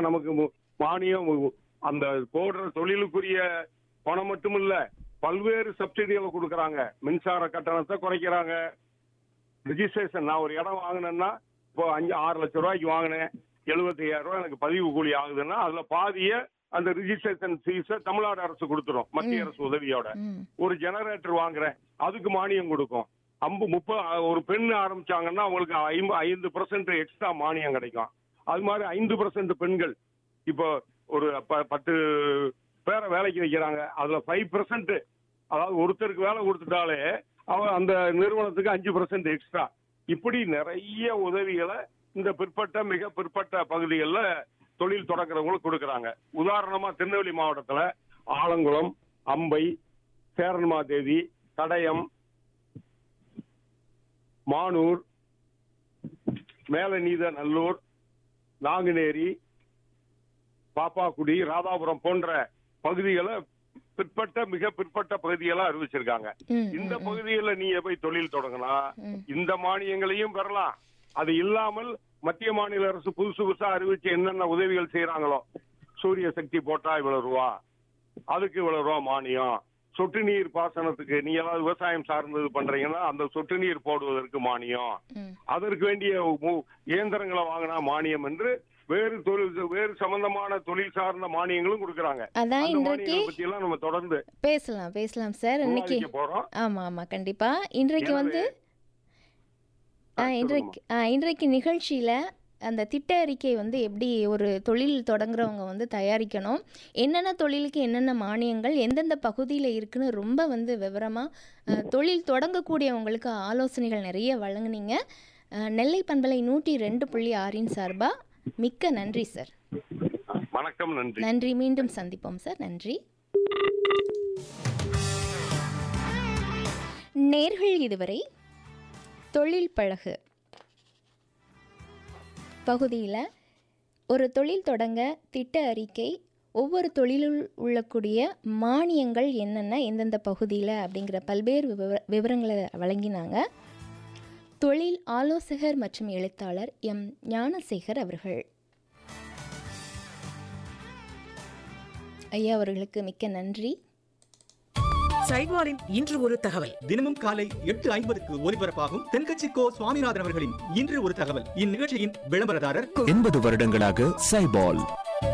நமக்கு மு- மானியம் மு- அந்த போடுற தொழிலுக்குரிய பணம் மட்டும் இல்ல பல்வேறு சப்சிடிகளை கொடுக்கறாங்க மின்சார கட்டணத்தை குறைக்கிறாங்க ரிஜிஸ்ட்ரேஷன் நான் ஒரு இடம் வாங்கினேன்னா இப்போ அஞ்சு ஆறு லட்சம் ரூபாய்க்கு வாங்கினேன் எழுபத்தையாயிரம் ரூபாய் எனக்கு பதிவு கூலி ஆகுதுன்னா அதுல பாதிய அந்த ரிஜிஸ்ட்ரேஷன் ஃபீஸை தமிழ்நாடு அரசு கொடுத்துரும் மத்திய அரசு உதவியோட ம் ஒரு ஜெனரேட்டர் வாங்குறேன் அதுக்கு மானியம் கொடுக்கும் அம்பு முப்பது ஒரு பெண் ஆரம்பிச்சாங்கன்னா அவங்களுக்கு ஐம்பது ஐந்து பர்சன்ட் எக்ஸ்ட்ரா மானியம் கிடைக்கும் அது மாதிரி ஐந்து பர்சன்ட் பெண்கள் இப்போ ஒரு ப- பத்து பேரை வேலைக்கு வைக்கிறாங்க அதுல ஃபைவ் பர்சன்ட் அதாவது ஒருத்தருக்கு வேலை கொடுத்துட்டாலே அவன் அந்த நிறுவனத்துக்கு அஞ்சு பர்சன்ட் எக்ஸ்ட்ரா இப்படி நிறைய உதவிகளை இந்த பிற்பட்ட மிக பிற்பட்ட பகுதிகளில் தொழில் தொடங்குறவங்களுக்கு கொடுக்கறாங்க உதாரணமா திருநெல்வேலி மாவட்டத்துல ஆலங்குளம் அம்பை சேரன்மாதேவி தடயம் மானூர் மேலநீத நல்லூர் நாங்குநேரி பாப்பாக்குடி ராதாபுரம் போன்ற பகுதிகளை பிற்பட்ட மிக பிற்பட்ட பகுதிகளா அறிவிச்சிருக்காங்க ம், இந்த ம், பகுதிகளில் நீங்க போய் தொழில் தொடங்கினா ம். இந்த மானியங்களையும் பெறலாம் அது இல்லாமல் மத்திய மாநில அரசு புதுசு புதுசா அறிவிச்சு என்னென்ன உதவிகள் செய்யறாங்களோ சூரிய சக்தி போட்டா இவ்வளவு ரூபா அதுக்கு இவ்வளவு ரூபா மானியம் சொட்டு நீர் பாசனத்துக்கு நீங்க ஏதாவது விவசாயம் சார்ந்தது பண்றீங்கன்னா அந்த சொட்டு நீர் போடுவதற்கு மானியம் ம். அதற்கு வேண்டிய மு- இயந்திரங்களை வாங்கினா மானியம் என்று வேறு தொழில் வேறு சம்பந்தமான தொழில் சார்ந்த மானியங்களும் கொடுக்கறாங்க அதான் அந்த இன்றைக்கு மானியங்களை பத்தி எல்லாம் நம்ம தொடர்ந்து பேசலாம் பேசலாம் சார் இன்னைக்கு விவாதிக்க போறோம் ஆமா ஆமா கண்டிப்பா இன்றைக்கு எனவே- வந்து ஆ, ஆ, இன்றைக்கு ஆ, இன்றைக்கு நிகழ்ச்சியில அந்த திட்ட அறிக்கை வந்து எப்படி ஒரு தொழில் தொடங்குறவங்க வந்து தயாரிக்கணும் என்னென்ன தொழிலுக்கு என்னென்ன மானியங்கள் எந்தெந்த பகுதியில் இருக்குன்னு ரொம்ப வந்து விவரமாக தொழில் தொடங்கக்கூடியவங்களுக்கு ஆலோசனைகள் நிறைய வழங்குனீங்க அ, நெல்லை பண்பலை நூற்றி ரெண்டு புள்ளி ஆறின் சார்பாக மிக்க நன்றி சார் வணக்கம் நன்றி நன்றி மீண்டும் சந்திப்போம் சார் நன்றி நேர்கள் இதுவரை தொழில் பழகு பகுதியில் ஒரு தொழில் தொடங்க திட்ட அறிக்கை ஒவ்வொரு தொழிலுள் உள்ளக்கூடிய மானியங்கள் என்னென்ன எந்தெந்த பகுதியில் அப்படிங்கிற பல்வேறு விவர விவரங்களை வழங்கினாங்க தொழில் ஆலோசகர் மற்றும் எழுத்தாளர் எம் ஞானசேகர் அவர்கள் ஐயா அவர்களுக்கு மிக்க நன்றி சைவாரின் இன்று ஒரு தகவல் தினமும் காலை எட்டு ஐம்பதுக்கு ஒலிபரப்பாகும் தென்கட்சி கோ சுவாமிநாதன் அவர்களின் இன்று ஒரு தகவல் இந்நிகழ்ச்சியின் விளம்பரதாரர் எண்பது வருடங்களாக சைபால்